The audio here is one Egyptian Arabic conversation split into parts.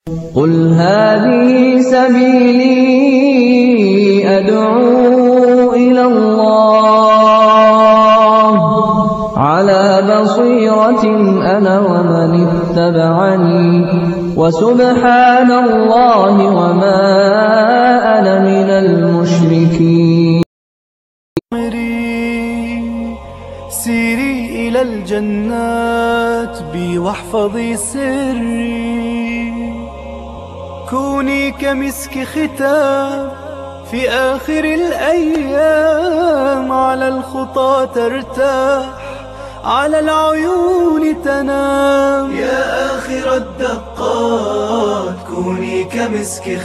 قل هذه سبيلي أدعو إلى الله على بصيرة أنا ومن اتبعني وسبحان الله وما أنا من المشركين عمري سيري إلى الجنات بي واحفظي سري كوني كمسك ختام في آخر الأيام على الخطى ترتاح على العيون تنام يا آخر الدقات كوني كمسك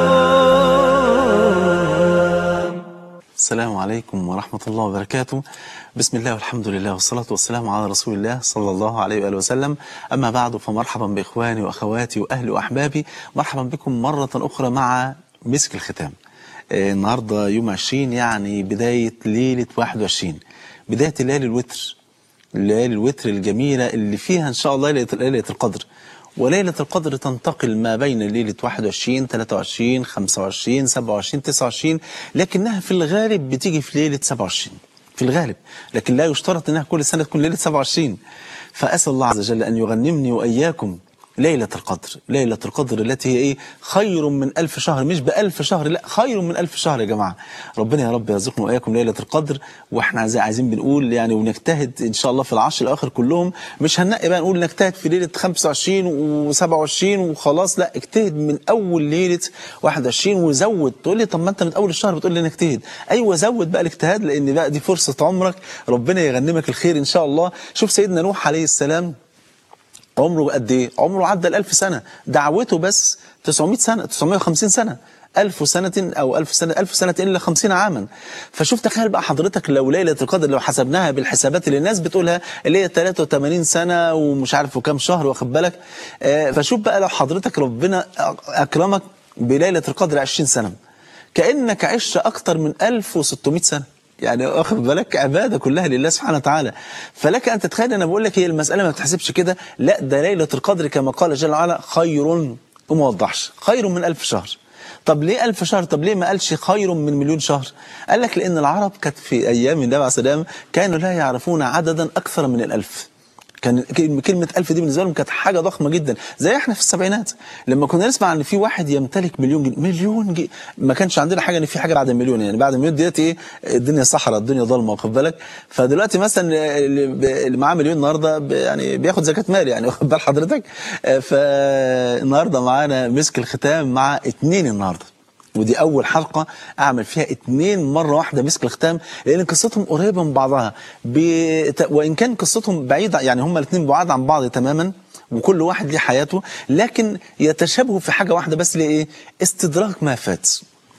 ختام السلام عليكم ورحمة الله وبركاته بسم الله والحمد لله والصلاة والسلام على رسول الله صلى الله عليه وآله وسلم أما بعد فمرحبا بإخواني وأخواتي وأهلي وأحبابي مرحبا بكم مرة أخرى مع مسك الختام آه، النهاردة يوم 20 يعني بداية ليلة 21 بداية ليلة الوتر ليلة الوتر الجميلة اللي فيها إن شاء الله ليلة ليلة القدر وليلة القدر تنتقل ما بين ليلة 21 23 25 27 29 لكنها في الغالب بتيجي في ليلة 27 في الغالب لكن لا يشترط انها كل سنة تكون ليلة 27 فأسأل الله عز وجل أن يغنمني وإياكم ليلة القدر ليلة القدر التي هي إيه خير من ألف شهر مش بألف شهر لا خير من ألف شهر يا جماعة ربنا يا رب يرزقنا وإياكم ليلة القدر وإحنا عايزين عايزين بنقول يعني ونجتهد إن شاء الله في العشر الأواخر كلهم مش هننقي بقى نقول نجتهد في ليلة 25 و27 وخلاص لا اجتهد من أول ليلة 21 وزود تقول لي طب ما أنت من أول الشهر بتقول لي نجتهد أيوه زود بقى الاجتهاد لأن بقى دي فرصة عمرك ربنا يغنمك الخير إن شاء الله شوف سيدنا نوح عليه السلام عمره قد ايه عمره عدى الألف سنة دعوته بس 900 سنة 950 سنة ألف سنة أو ألف سنة ألف سنة إلا خمسين عاما فشوف تخيل بقى حضرتك لو ليلة القدر لو حسبناها بالحسابات اللي الناس بتقولها اللي هي 83 سنة ومش عارف وكام شهر واخد بالك آه، فشوف بقى لو حضرتك ربنا أكرمك بليلة القدر 20 سنة كأنك عشت أكتر من 1600 سنة يعني واخد بالك عباده كلها لله سبحانه وتعالى فلك ان تتخيل انا بقول لك هي المساله ما بتحسبش كده لا ده ليله القدر كما قال جل وعلا خير وما وضحش خير من ألف شهر طب ليه ألف شهر طب ليه ما قالش خير من مليون شهر قال لك لأن العرب كانت في أيام النبي عليه السلام كانوا لا يعرفون عددا أكثر من الألف كان كلمة ألف دي بالنسبة لهم كانت حاجة ضخمة جدا زي احنا في السبعينات لما كنا نسمع ان في واحد يمتلك مليون جنيه مليون جنيه ما كانش عندنا حاجة ان في حاجة بعد المليون يعني بعد المليون ديت ايه الدنيا صحراء الدنيا ضلمة واخد بالك فدلوقتي مثلا اللي ب- اللي معاه مليون النهارده ب- يعني بياخد زكاة مال يعني واخد بال حضرتك آه، فالنهارده معانا مسك الختام مع اتنين النهارده ودي أول حلقة أعمل فيها اتنين مرة واحدة مسك الختام لأن قصتهم قريبة من بعضها بت... وإن كان قصتهم بعيدة يعني هما الاتنين بعاد عن بعض تماما وكل واحد ليه حياته لكن يتشابهوا في حاجة واحدة بس لإيه؟ استدراك ما فات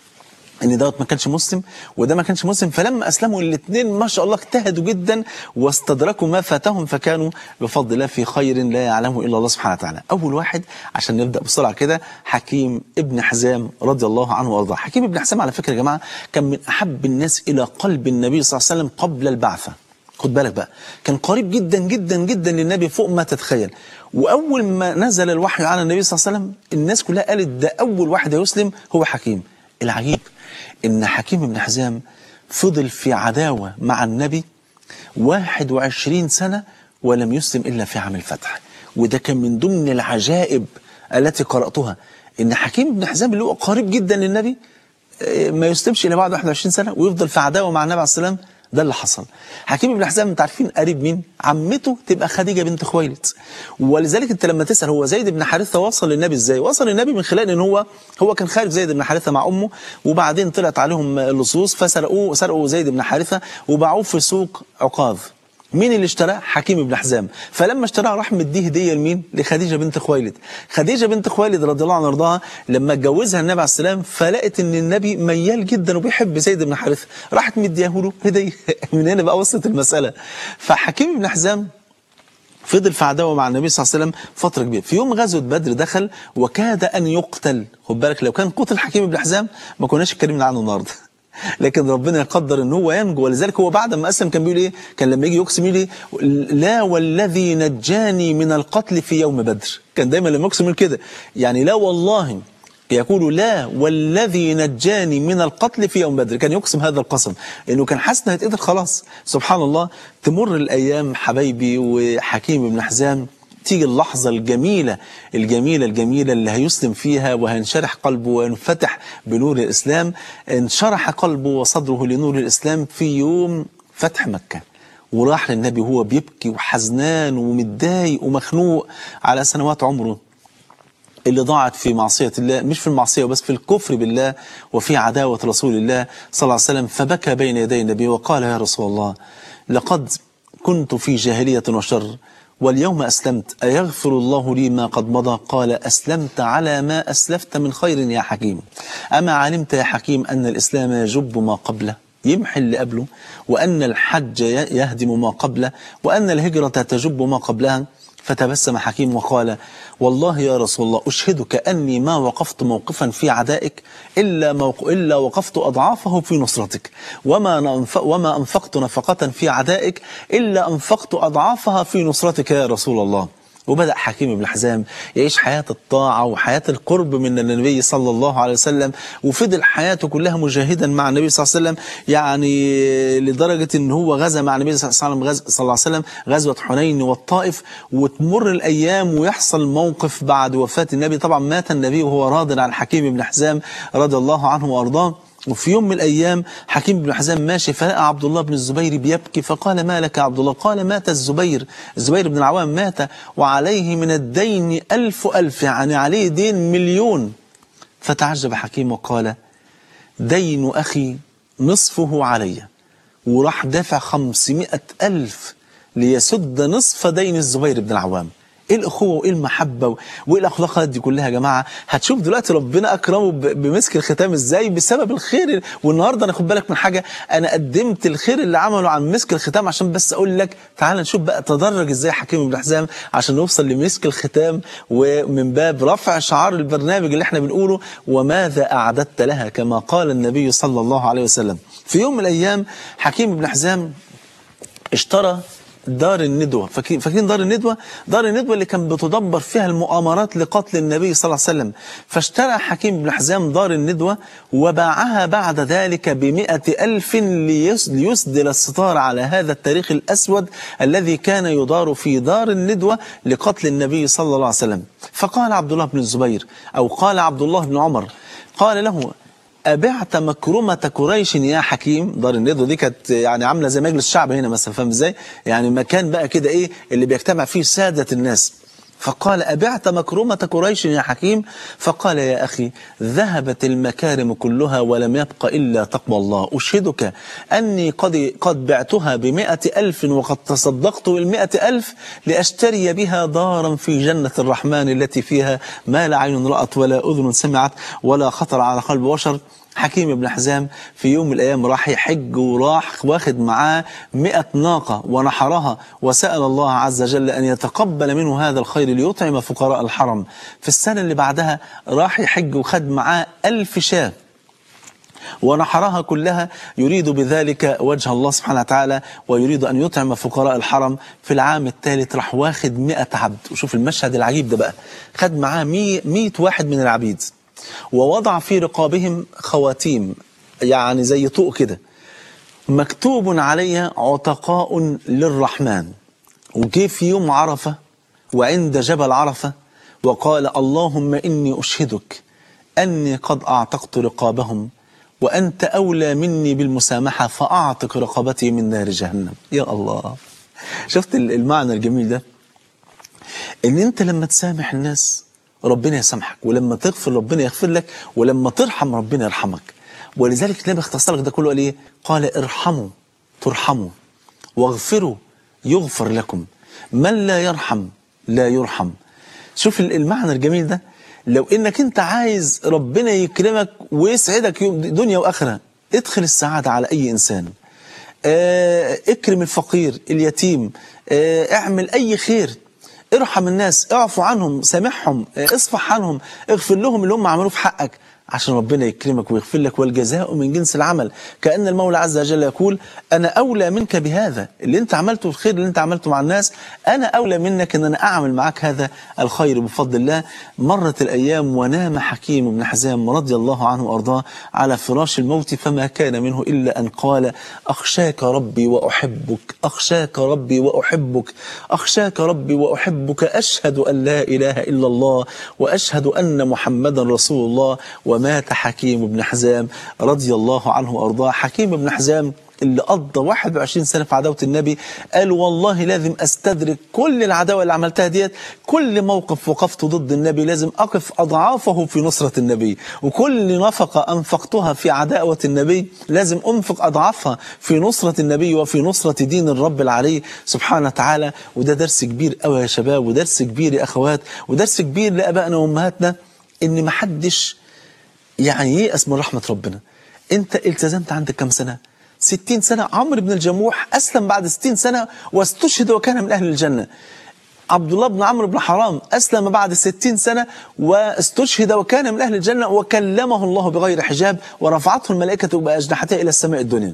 ان دوت ما كانش مسلم وده ما كانش مسلم فلما اسلموا الاثنين ما شاء الله اجتهدوا جدا واستدركوا ما فاتهم فكانوا بفضل الله في خير لا يعلمه الا الله سبحانه وتعالى. اول واحد عشان نبدا بسرعه كده حكيم ابن حزام رضي الله عنه وارضاه. حكيم ابن حزام على فكره يا جماعه كان من احب الناس الى قلب النبي صلى الله عليه وسلم قبل البعثه. خد بالك بقى كان قريب جدا جدا جدا للنبي فوق ما تتخيل واول ما نزل الوحي على النبي صلى الله عليه وسلم الناس كلها قالت ده اول واحد يسلم هو حكيم العجيب ان حكيم بن حزام فضل في عداوه مع النبي 21 سنه ولم يسلم الا في عام الفتح وده كان من ضمن العجائب التي قراتها ان حكيم بن حزام اللي هو قريب جدا للنبي آه، ما يسلمش الا بعد 21 سنه ويفضل في عداوه مع النبي عليه السلام ده اللي حصل حكيم بن حزام انت عارفين قريب مين عمته تبقى خديجه بنت خويلد ولذلك انت لما تسال هو زيد بن حارثه وصل للنبي ازاي وصل للنبي من خلال ان هو هو كان خارج زيد بن حارثه مع امه وبعدين طلعت عليهم اللصوص فسرقوه سرقوا زيد بن حارثه وباعوه في سوق عكاظ مين اللي اشتراه؟ حكيم بن حزام فلما اشتراه راح مديه هديه لمين؟ لخديجه بنت خويلد خديجه بنت خويلد رضي الله عنها وارضاها لما اتجوزها النبي عليه السلام فلقت ان النبي ميال جدا وبيحب زيد بن حارثه راحت مدياه له هديه من هنا بقى وصلت المساله فحكيم بن حزام فضل في عداوه مع النبي صلى الله عليه وسلم فتره كبيره في يوم غزوه بدر دخل وكاد ان يقتل خد بالك لو كان قتل حكيم بن حزام ما كناش اتكلمنا عنه النهارده لكن ربنا يقدر ان هو ينجو ولذلك هو بعد ما اسلم كان بيقول ايه كان لما يجي يقسم يقول ايه لا والذي نجاني من القتل في يوم بدر كان دايما لما يقسم يقول كده يعني لا والله يقول لا والذي نجاني من القتل في يوم بدر كان يقسم هذا القسم انه كان حاسس انه هيتقتل خلاص سبحان الله تمر الايام حبايبي وحكيم بن حزام تيجي اللحظة الجميلة الجميلة الجميلة اللي هيسلم فيها وهينشرح قلبه وينفتح بنور الإسلام انشرح قلبه وصدره لنور الإسلام في يوم فتح مكة وراح للنبي وهو بيبكي وحزنان ومتضايق ومخنوق على سنوات عمره اللي ضاعت في معصية الله مش في المعصية بس في الكفر بالله وفي عداوة رسول الله صلى الله عليه وسلم فبكى بين يدي النبي وقال يا رسول الله لقد كنت في جاهلية وشر واليوم أسلمت أيغفر الله لي ما قد مضى قال أسلمت على ما أسلفت من خير يا حكيم أما علمت يا حكيم أن الإسلام يجب ما قبله يمحي اللي قبله وأن الحج يهدم ما قبله وأن الهجرة تجب ما قبلها فتبسم حكيم وقال والله يا رسول الله أشهدك أني ما وقفت موقفا في عدائك إلا, موق... إلا وقفت أضعافه في نصرتك وما, ننف... وما أنفقت نفقة في عدائك إلا أنفقت أضعافها في نصرتك يا رسول الله وبدأ حكيم بن حزام يعيش حياة الطاعة وحياة القرب من النبي صلى الله عليه وسلم وفضل حياته كلها مجاهدا مع النبي صلى الله عليه وسلم يعني لدرجة ان هو غزا مع النبي صلى الله عليه وسلم صلى الله عليه وسلم غزوة حنين والطائف وتمر الأيام ويحصل موقف بعد وفاة النبي طبعا مات النبي وهو راض عن حكيم بن حزام رضي الله عنه وأرضاه وفي يوم من الأيام حكيم بن حزام ماشي فلقى عبد الله بن الزبير بيبكي فقال ما لك يا عبد الله قال مات الزبير الزبير بن العوام مات وعليه من الدين ألف ألف يعني عليه دين مليون فتعجب حكيم وقال دين أخي نصفه علي وراح دافع خمسمائة ألف ليسد نصف دين الزبير بن العوام ايه الاخوه وايه المحبه وايه الاخلاقات دي كلها يا جماعه هتشوف دلوقتي ربنا اكرمه بمسك الختام ازاي بسبب الخير والنهارده انا خد بالك من حاجه انا قدمت الخير اللي عمله عن مسك الختام عشان بس اقول لك تعال نشوف بقى تدرج ازاي حكيم بن حزام عشان نوصل لمسك الختام ومن باب رفع شعار البرنامج اللي احنا بنقوله وماذا اعددت لها كما قال النبي صلى الله عليه وسلم في يوم من الايام حكيم بن حزام اشترى دار الندوة فاكرين دار الندوة دار الندوة اللي كان بتدبر فيها المؤامرات لقتل النبي صلى الله عليه وسلم فاشترى حكيم بن حزام دار الندوة وباعها بعد ذلك بمئة ألف ليسدل الستار على هذا التاريخ الأسود الذي كان يدار في دار الندوة لقتل النبي صلى الله عليه وسلم فقال عبد الله بن الزبير أو قال عبد الله بن عمر قال له أبعت مكرمة قريش يا حكيم دار الندوة دي كانت يعني عاملة زي مجلس الشعب هنا مثلا فاهم ازاي يعني مكان بقى كده ايه اللي بيجتمع فيه سادة الناس فقال أبعت مكرمة قريش يا حكيم فقال يا أخي ذهبت المكارم كلها ولم يبق إلا تقوى الله أشهدك أني قد, قد بعتها بمئة ألف وقد تصدقت بالمئة ألف لأشتري بها دارا في جنة الرحمن التي فيها ما لا عين رأت ولا أذن سمعت ولا خطر على قلب بشر حكيم بن حزام في يوم من الأيام راح يحج وراح واخد معاه مئة ناقة ونحرها وسأل الله عز وجل أن يتقبل منه هذا الخير ليطعم فقراء الحرم في السنة اللي بعدها راح يحج وخد معاه ألف شاة ونحرها كلها يريد بذلك وجه الله سبحانه وتعالى ويريد أن يطعم فقراء الحرم في العام الثالث راح واخد مئة عبد وشوف المشهد العجيب ده بقى خد معاه مئة واحد من العبيد ووضع في رقابهم خواتيم يعني زي طوق كده مكتوب عليها عتقاء للرحمن وجه في يوم عرفة وعند جبل عرفة وقال اللهم إني أشهدك أني قد أعتقت رقابهم وأنت أولى مني بالمسامحة فأعتق رقبتي من نار جهنم يا الله شفت المعنى الجميل ده ان انت لما تسامح الناس ربنا يسامحك ولما تغفر ربنا يغفر لك ولما ترحم ربنا يرحمك ولذلك النبي اختصر لك ده كله قال ايه قال ارحموا ترحموا واغفروا يغفر لكم من لا يرحم لا يرحم شوف المعنى الجميل ده لو انك انت عايز ربنا يكرمك ويسعدك يوم دنيا واخره ادخل السعادة على اي انسان اه اكرم الفقير اليتيم اه اعمل اي خير ارحم الناس اعفو عنهم سامحهم اصفح عنهم اغفر لهم اللي هم عملوه في حقك عشان ربنا يكرمك ويغفر لك والجزاء من جنس العمل كأن المولى عز وجل يقول أنا أولى منك بهذا اللي أنت عملته الخير اللي أنت عملته مع الناس أنا أولى منك أن أنا أعمل معك هذا الخير بفضل الله مرت الأيام ونام حكيم بن حزام رضي الله عنه وأرضاه على فراش الموت فما كان منه إلا أن قال أخشاك ربي وأحبك أخشاك ربي وأحبك أخشاك ربي وأحبك أشهد أن لا إله إلا الله وأشهد أن محمدا رسول الله ومات حكيم بن حزام رضي الله عنه وأرضاه حكيم بن حزام اللي قضى 21 سنة في عداوة النبي قال والله لازم أستدرك كل العداوة اللي عملتها ديت كل موقف وقفته ضد النبي لازم أقف أضعافه في نصرة النبي وكل نفقة أنفقتها في عداوة النبي لازم أنفق أضعافها في نصرة النبي وفي نصرة دين الرب العلي سبحانه وتعالى وده درس كبير قوي يا شباب ودرس كبير يا أخوات ودرس كبير لأبائنا وأمهاتنا إن محدش يعني ييأس من رحمة ربنا أنت التزمت عندك كم سنة؟ 60 سنة عمرو بن الجموح أسلم بعد 60 سنة واستشهد وكان من أهل الجنة عبد الله بن عمرو بن حرام أسلم بعد 60 سنة واستشهد وكان من أهل الجنة وكلمه الله بغير حجاب ورفعته الملائكة بأجنحتها إلى السماء الدنيا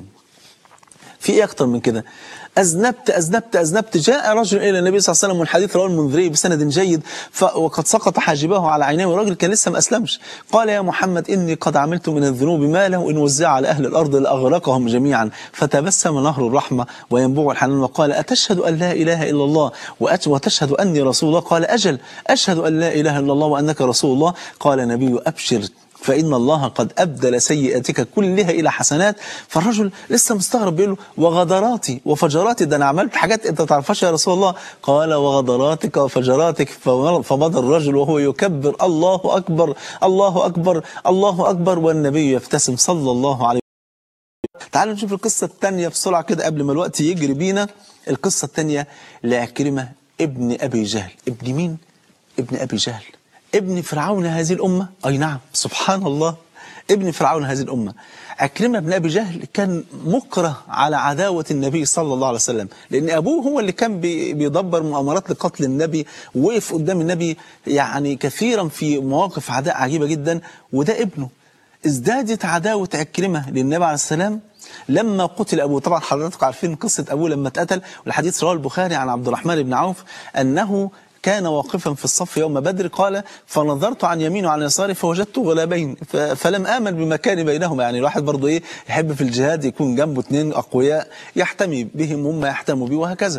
في إيه أكتر من كده أذنبت أذنبت أذنبت جاء رجل إلى النبي صلى الله عليه وسلم من حديث رواه المنذري بسند جيد ف... وقد سقط حاجبه على عينيه والراجل كان لسه ما أسلمش قال يا محمد إني قد عملت من الذنوب ما له إن وزع على أهل الأرض لأغرقهم جميعا فتبسم نهر الرحمة وينبوع الحنان وقال أتشهد أن لا إله إلا الله وأت... وتشهد أني رسول الله قال أجل أشهد أن لا إله إلا الله وأنك رسول الله قال النبي أبشر فإن الله قد أبدل سيئاتك كلها إلى حسنات فالرجل لسه مستغرب بيقول له وغدراتي وفجراتي ده أنا عملت حاجات أنت تعرفهاش يا رسول الله قال وغدراتك وفجراتك فمضى الرجل وهو يكبر الله أكبر الله أكبر الله أكبر والنبي يبتسم صلى الله عليه وسلم تعالوا نشوف القصة الثانية بسرعة كده قبل ما الوقت يجري بينا القصة الثانية لعكرمة ابن أبي جهل ابن مين؟ ابن أبي جهل ابن فرعون هذه الأمة أي نعم سبحان الله ابن فرعون هذه الأمة عكرمة بن أبي جهل كان مكره على عداوة النبي صلى الله عليه وسلم لأن أبوه هو اللي كان بيدبر مؤامرات لقتل النبي وقف قدام النبي يعني كثيرا في مواقف عداء عجيبة جدا وده ابنه ازدادت عداوة عكرمة للنبي عليه السلام لما قتل أبوه طبعا حضراتكم عارفين قصة أبوه لما اتقتل والحديث رواه البخاري عن عبد الرحمن بن عوف أنه كان واقفا في الصف يوم بدر قال فنظرت عن يمينه وعن يساري فوجدت غلابين فلم آمن بمكان بينهما يعني الواحد برضه إيه يحب في الجهاد يكون جنبه اثنين أقوياء يحتمي بهم هم يحتموا به وهكذا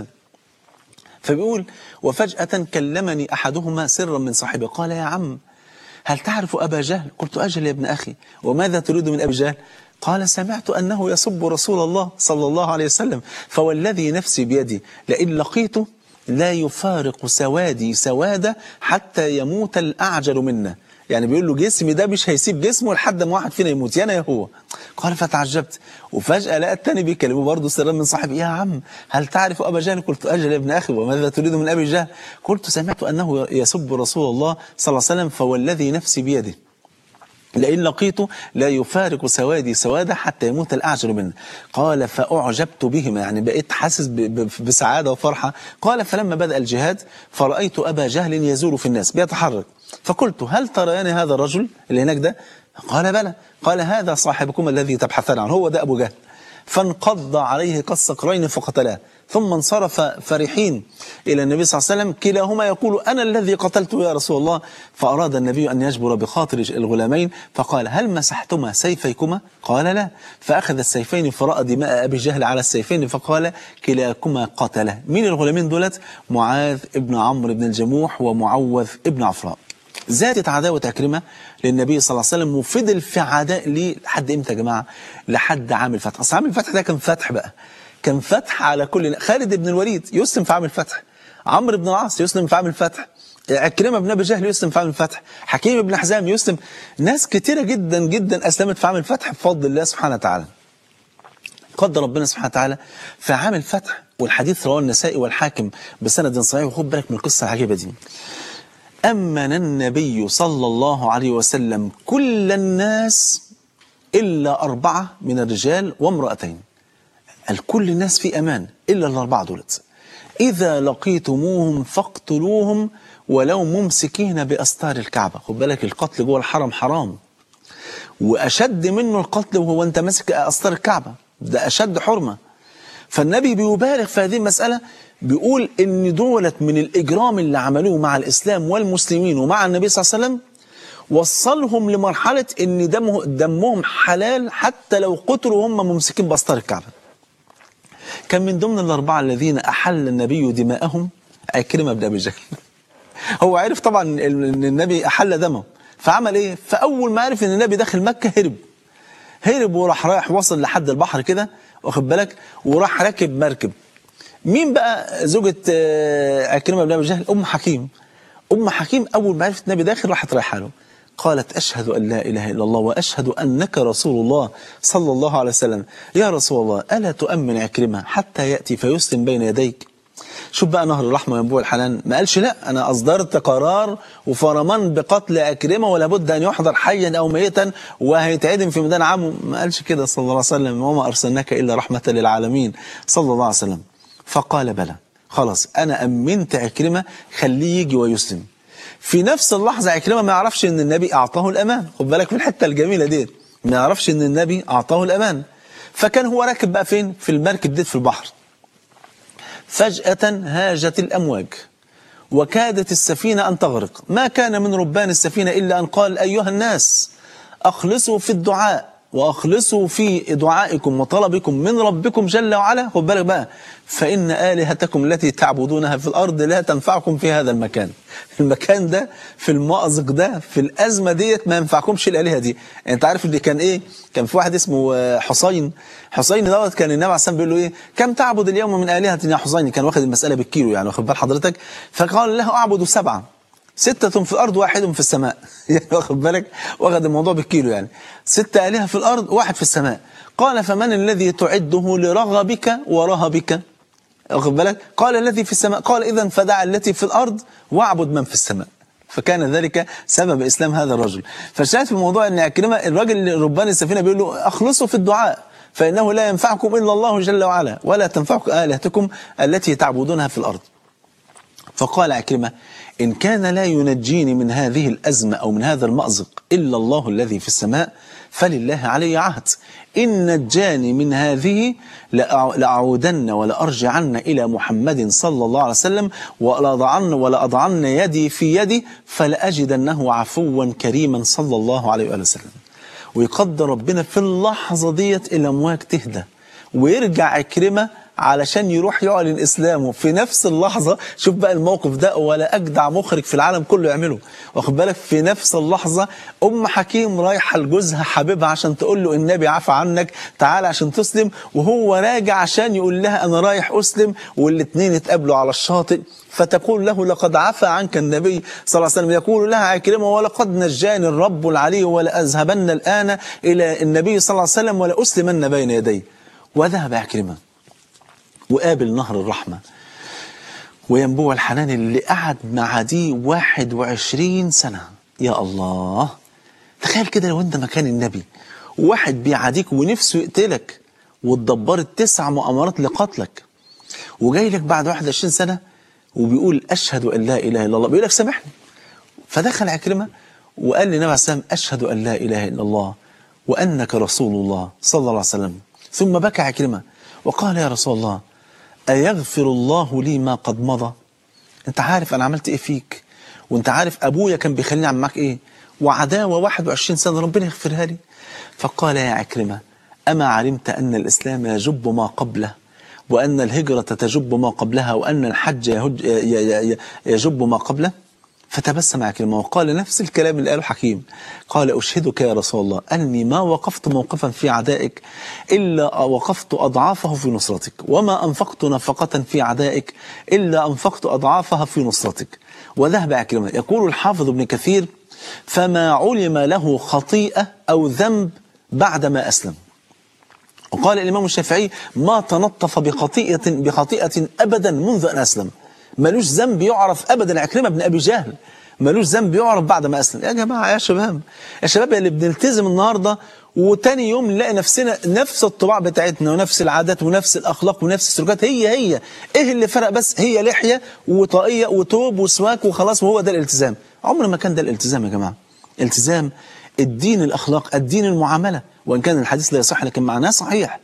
فبيقول وفجأة كلمني أحدهما سرا من صاحبه قال يا عم هل تعرف أبا جهل قلت أجل يا ابن أخي وماذا تريد من أبي جهل قال سمعت أنه يسب رسول الله صلى الله عليه وسلم فوالذي نفسي بيدي لئن لقيته لا يفارق سوادي سوادة حتى يموت الأعجل منا يعني بيقول له جسمي ده مش هيسيب جسمه لحد ما واحد فينا يموت يا انا يا هو قال فتعجبت وفجأة لقى التاني بيكلمه برضه سرا من صاحبي يا عم هل تعرف أبا جهل قلت أجل يا ابن أخي وماذا تريد من أبي جهل قلت سمعت أنه يسب رسول الله صلى الله عليه وسلم فوالذي نفسي بيده لئن لقيته لا يفارق سوادي سوادة حتى يموت الأعجل منه قال فأعجبت بهما يعني بقيت حاسس بسعادة وفرحة قال فلما بدأ الجهاد فرأيت أبا جهل يزور في الناس بيتحرك فقلت هل تريان هذا الرجل اللي هناك ده قال بلى قال هذا صاحبكم الذي تبحثان عنه هو ده أبو جهل فانقض عليه كالصقرين فقتلاه ثم انصرف فرحين إلى النبي صلى الله عليه وسلم كلاهما يقول أنا الذي قتلته يا رسول الله فأراد النبي أن يجبر بخاطر الغلامين فقال هل مسحتما سيفيكما قال لا فأخذ السيفين فرأى دماء أبي جهل على السيفين فقال كلاكما قتله مين الغلامين دولت معاذ ابن عمرو بن الجموح ومعوذ ابن عفراء زادت عداوة أكرمة للنبي صلى الله عليه وسلم وفضل في عداء ليه لحد إمتى يا جماعة لحد عام الفتح أصل عام الفتح ده كان فتح بقى كان فتح على كل خالد بن الوليد يسلم في عام الفتح عمرو بن العاص يسلم في عام الفتح عكرمة بن أبي جهل يسلم في عام الفتح حكيم بن حزام يسلم ناس كتيرة جدا جدا أسلمت في عام الفتح بفضل الله سبحانه وتعالى قدر ربنا سبحانه وتعالى في عام الفتح والحديث رواه النسائي والحاكم بسند صحيح وخد بالك من القصة العجيبة دي أمن النبي صلى الله عليه وسلم كل الناس إلا أربعة من الرجال وامرأتين الكل الناس في أمان إلا الأربعة دولت إذا لقيتموهم فاقتلوهم ولو ممسكين بأستار الكعبة خد بالك القتل جوه الحرم حرام واشد منه القتل وهو انت ماسك اسطار الكعبه ده اشد حرمه فالنبي بيبالغ في هذه المساله بيقول ان دولت من الاجرام اللي عملوه مع الاسلام والمسلمين ومع النبي صلى الله عليه وسلم وصلهم لمرحله ان دمه دمهم حلال حتى لو قتلوا وهم ممسكين باسطار الكعبه كان من ضمن الاربعه الذين احل النبي دماءهم عكرمه بن ابي جهل هو عرف طبعا ان النبي احل دمه فعمل ايه فاول ما عرف ان النبي داخل مكه هرب هرب وراح رايح وصل لحد البحر كده واخد بالك وراح راكب مركب مين بقى زوجة آه، عكرمة بن أبي جهل أم حكيم أم حكيم أول ما عرفت النبي داخل راحت رايحة له قالت أشهد أن لا إله إلا الله وأشهد أنك رسول الله صلى الله عليه وسلم يا رسول الله ألا تؤمن عكرمة حتى يأتي فيسلم بين يديك شوف بقى نهر الرحمة وينبوع الحنان ما قالش لا أنا أصدرت قرار وفرمان بقتل أكرمة ولا بد أن يحضر حيا أو ميتا وهيتعدم في ميدان عمه ما قالش كده صلى الله عليه وسلم وما أرسلناك إلا رحمة للعالمين صلى الله عليه وسلم فقال بلى خلاص أنا أمنت عكرمة خليه يجي ويسلم في نفس اللحظة عكرمة ما يعرفش أن النبي أعطاه الأمان خد بالك من الحتة الجميلة دي ما يعرفش أن النبي أعطاه الأمان فكان هو راكب بقى فين في المركب دي في البحر فجأة هاجت الأمواج وكادت السفينة أن تغرق ما كان من ربان السفينة إلا أن قال أيها الناس أخلصوا في الدعاء وأخلصوا في دعائكم وطلبكم من ربكم جل وعلا خد بالك بقى فإن آلهتكم التي تعبدونها في الأرض لا تنفعكم في هذا المكان المكان ده في المأزق ده في الأزمة ديت ما ينفعكمش الآلهة دي أنت عارف اللي كان إيه كان في واحد اسمه آه، حسين حسين دوت كان النبي عليه الصلاة بيقول له إيه كم تعبد اليوم من آلهة يا حسين كان واخد المسألة بالكيلو يعني واخد بال حضرتك فقال له أعبد سبعة ستة في الأرض واحد في السماء يعني واخد بالك واخد الموضوع بالكيلو يعني ستة آلهة في الأرض واحد في السماء قال فمن الذي تعده لرغبك ورهبك واخد بالك قال الذي في السماء قال إذا فدع التي في الأرض واعبد من في السماء فكان ذلك سبب إسلام هذا الرجل فالشاهد في الموضوع أن عكرمة الراجل اللي ربان السفينة بيقول له أخلصوا في الدعاء فإنه لا ينفعكم إلا الله جل وعلا ولا تنفعكم آلهتكم التي تعبدونها في الأرض فقال عكرمة إن كان لا ينجيني من هذه الأزمة أو من هذا المأزق إلا الله الذي في السماء فلله علي عهد إن نجاني من هذه لأع- لأعودن ولأرجعن إلى محمد صلى الله عليه وسلم ولأضعن, ولأضعن يدي في يدي فلأجدنه عفوا كريما صلى الله عليه وآله وسلم ويقدر ربنا في اللحظة ديت الأمواج تهدى ويرجع عكرمة علشان يروح يعلن إسلامه في نفس اللحظة شوف بقى الموقف ده ولا أجدع مخرج في العالم كله يعمله واخد بالك في نفس اللحظة أم حكيم رايحة لجوزها حبيبها عشان تقول له النبي عفى عنك تعال عشان تسلم وهو راجع عشان يقول لها أنا رايح أسلم والاتنين اتقابلوا على الشاطئ فتقول له لقد عفى عنك النبي صلى الله عليه وسلم يقول لها عكرمة ولقد نجاني الرب العلي ولأذهبن الآن إلى النبي صلى الله عليه وسلم ولأسلمن بين يديه وذهب عكرمة وقابل نهر الرحمة وينبوع الحنان اللي قعد مع دي 21 سنة يا الله تخيل كده لو انت مكان النبي واحد بيعاديك ونفسه يقتلك واتدبرت تسع مؤامرات لقتلك وجاي لك بعد 21 سنة وبيقول أشهد أن لا إله إلا الله بيقول لك سامحني فدخل عكرمة وقال للنبي عليه السلام أشهد أن لا إله إلا الله وأنك رسول الله صلى الله عليه وسلم ثم بكى عكرمة وقال يا رسول الله أيغفر الله لي ما قد مضى أنت عارف أنا عملت إيه فيك وأنت عارف أبويا كان بيخليني أعمل معاك إيه وعداوة 21 سنة ربنا يغفرها لي فقال يا عكرمة أما علمت أن الإسلام يجب ما قبله وأن الهجرة تجب ما قبلها وأن الحج يهج ي- ي- يجب ما قبله فتبسم عكرمة وقال نفس الكلام اللي قاله حكيم قال أشهدك يا رسول الله أني ما وقفت موقفا في عدائك إلا وقفت أضعافه في نصرتك وما أنفقت نفقة في عدائك إلا أنفقت أضعافها في نصرتك وذهب عكرمة يقول الحافظ ابن كثير فما علم له خطيئة أو ذنب بعدما أسلم وقال الإمام الشافعي ما تنطف بخطيئة بخطيئة أبدا منذ أن أسلم ملوش ذنب يعرف أبدا عكرمة بن أبي جهل ملوش ذنب يعرف بعد ما أسلم يا جماعة يا شباب يا شباب اللي بنلتزم النهاردة وتاني يوم نلاقي نفسنا نفس الطباع بتاعتنا ونفس العادات ونفس الأخلاق ونفس السلوكات هي هي إيه اللي فرق بس هي لحية وطاقية وتوب وسواك وخلاص وهو ده الالتزام عمر ما كان ده الالتزام يا جماعة التزام الدين الأخلاق الدين المعاملة وإن كان الحديث لا يصح لكن معناه صحيح